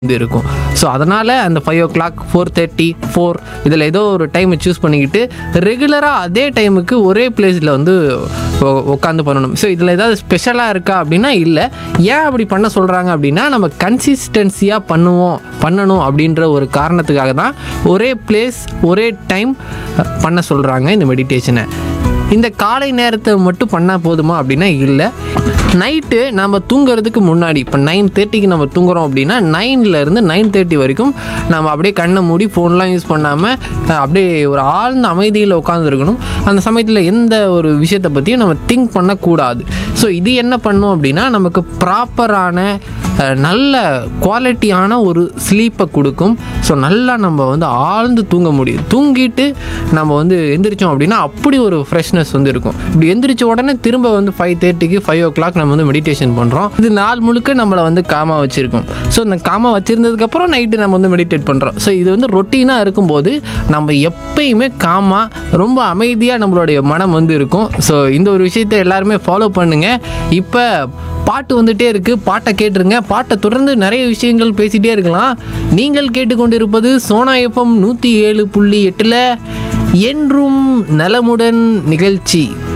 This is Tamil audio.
வந்து இருக்கும் ஸோ அதனால் அந்த five o'clock four thirty four இதில் ஏதோ ஒரு டைமை சூஸ் பண்ணிக்கிட்டு ரெகுலராக அதே டைமுக்கு ஒரே பிளேஸில் வந்து உட்காந்து பண்ணணும் ஸோ இதில் ஏதாவது ஸ்பெஷலாக இருக்கா அப்படின்னா இல்லை ஏன் அப்படி பண்ண சொல்கிறாங்க அப்படின்னா நம்ம கன்சிஸ்டன்சியாக பண்ணுவோம் பண்ணணும் அப்படின்ற ஒரு காரணத்துக்காக தான் ஒரே பிளேஸ் ஒரே டைம் பண்ண சொல்கிறாங்க இந்த மெடிடேஷனை இந்த காலை நேரத்தை மட்டும் பண்ணால் போதுமா அப்படின்னா இல்லை நைட்டு நம்ம தூங்குறதுக்கு முன்னாடி இப்போ நைன் தேர்ட்டிக்கு நம்ம தூங்குறோம் அப்படின்னா நைன்லேருந்து நைன் தேர்ட்டி வரைக்கும் நம்ம அப்படியே கண்ணை மூடி ஃபோன்லாம் யூஸ் பண்ணாமல் அப்படியே ஒரு ஆழ்ந்த அமைதியில் உட்காந்துருக்கணும் அந்த சமயத்தில் எந்த ஒரு விஷயத்தை பற்றியும் நம்ம திங்க் பண்ணக்கூடாது ஸோ இது என்ன பண்ணும் அப்படின்னா நமக்கு ப்ராப்பரான அஹ், நல்ல குவாலிட்டியான ஒரு ஸ்லீப்பை கொடுக்கும் ஸோ நல்லா நம்ம வந்து ஆழ்ந்து தூங்க முடியும் தூங்கிட்டு நம்ம வந்து எந்திரிச்சோம் அப்படின்னா அப்படி ஒரு ஃப்ரெஷ்னஸ் வந்து இருக்கும் இப்படி எந்திரிச்ச உடனே திரும்ப வந்து ஃபைவ் தேர்ட்டிக்கு ஃபைவ் ஓ கிளாக் நம்ம வந்து மெடிடேஷன் பண்ணுறோம் இது நாள் முழுக்க நம்மளை வந்து காமா வச்சுருக்கோம் ஸோ இந்த காமா வச்சிருந்ததுக்கப்புறம் நைட்டு நம்ம வந்து மெடிடேட் பண்ணுறோம் ஸோ இது வந்து ரொட்டீனாக இருக்கும்போது நம்ம எப்பயுமே காமா ரொம்ப அமைதியாக நம்மளுடைய மனம் வந்து இருக்கும் ஸோ இந்த ஒரு விஷயத்தை எல்லாருமே ஃபாலோ பண்ணுங்கள் இப்போ பாட்டு வந்துட்டே இருக்கு பாட்டை கேட்டுருங்க பாட்டை தொடர்ந்து நிறைய விஷயங்கள் பேசிட்டே இருக்கலாம் நீங்கள் கேட்டுக்கொண்டிருப்பது சோனா எஃப்எம் நூற்றி ஏழு புள்ளி எட்டில் என்றும் நலமுடன் நிகழ்ச்சி